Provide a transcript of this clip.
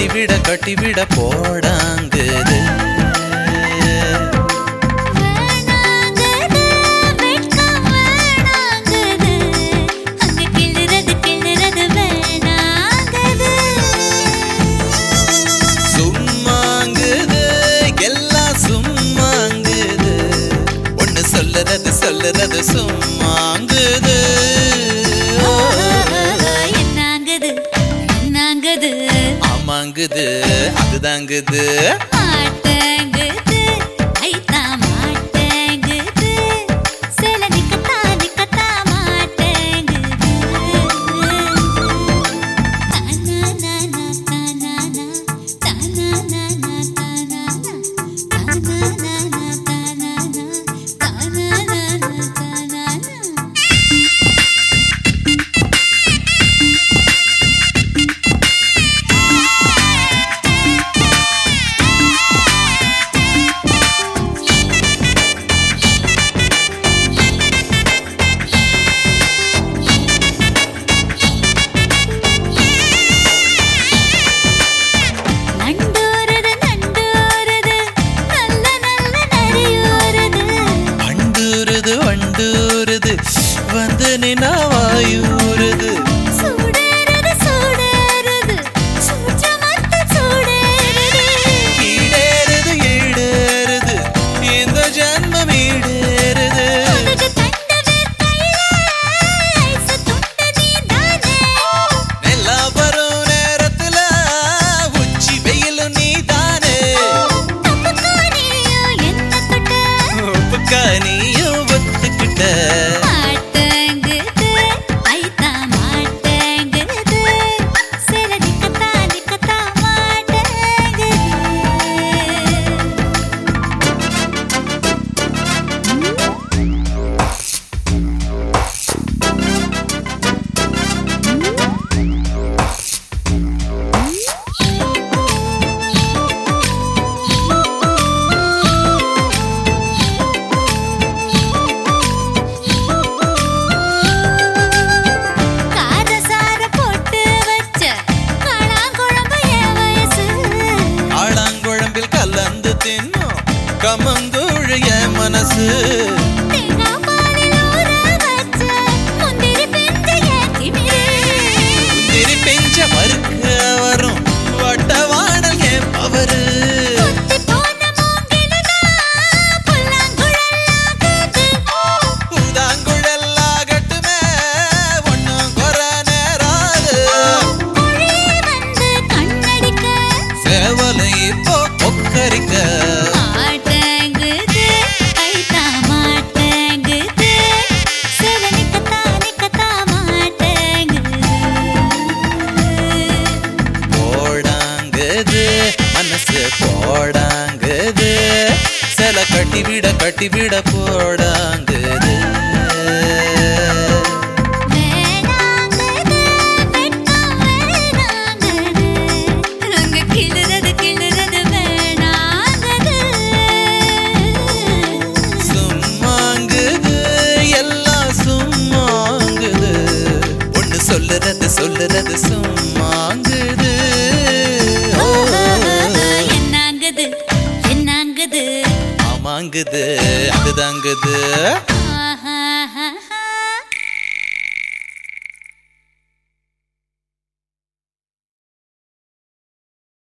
கட்டிவிட கட்டிவிட போடாங்குது வேணாங்குது, வெட்கம் வேணாங்குது. அங்க கிள்ளுறது, கிள்ளுறது வேணாங்குது. சும்மாங்குது எல்லாம் சும்மாங்குது ஒண்ணு சொல்லுறது சொல்லுறது சும்மாங்குது என்னாங்குது, என்னாங்குது, ஆமாங்குது அதுதாங்குது மாட்டேங்குது, ஐத்தான் மாட்டேங்குது. சில நிக்கத்தா, நிக்கத்தா மாட்டேங்குது. தானானானா, தானானா, தானானானா, தானானா, தானானானா, தானானா, தானானானா, தானானா. நண்டூருது நண்டூருது நல்ல நல்ல நரியூருது வண்டூருது வண்டூருது வந்து நின்னா வாயூருது சூடேறுது சூடேறுது சூற்றமத்து சூடேறுது ஈடேறுது ஈடேறுது இந்த ஜன்மம் ஈடேறுது அதுக்கு தண்ட வேர்க்கையில ஐசு துண்டு நீதானே நிலா வரும் நேரத்துல உச்சி வெயிலும் நீதானே தப்புக்கா நீயும் என்ன தொட்ட உப்புக்கா நீயும் ஒத்துக்கிட்ட மாட்டேங்குது ஐத்தா மாட்டேங்குது சில நிக்கத்தா நிக்கத்தா மாட்டேங்குது காரசார போட்டு வச்ச காளாங்குழம்பு என் வயசு ஆளாங்குழம்பில் கலந்து தின்னும் கமங்கூழ் என் மனசு தேங்காய் பாலில் ஊற வச்ச முந்திரி பிஞ்சு என் திமிரு திரி பெஞ்ச மறுக்க வரும் வட்டவாடல் என் பவரு கொத்தி போன மூங்கிலுதான் புல்லாங்குழலாகுது. பூதாங்குழலாகட்டுமே ஒன்னும் குற நேராது மொழி வந்து கண்ணடிக்க சேவலை இப்போ கொக்கரிக்க மாட்டேங்குது, கைத்தா மாட்டேங்குது. சில நிக்கத்தா, நிக்கத்தா மாட்டேங்குது. போடாங்குது மனசு போடாங்குது சில கட்டிவிட கட்டிவிட போடாங்குது வேணாங்குது, வெட்கம் வேணாங்குது. அங்க கிள்ளுறது, கிள்ளுறது வேணாங்குது. சும்மாங்குது எல்லாம் சும்மாங்குது ஒண்ணு சொல்லுறது சொல்லுறது சும்மாங்குது ஓ, என்னாங்குது என்னாங்குது ஆமாங்குது அதுதாங்குது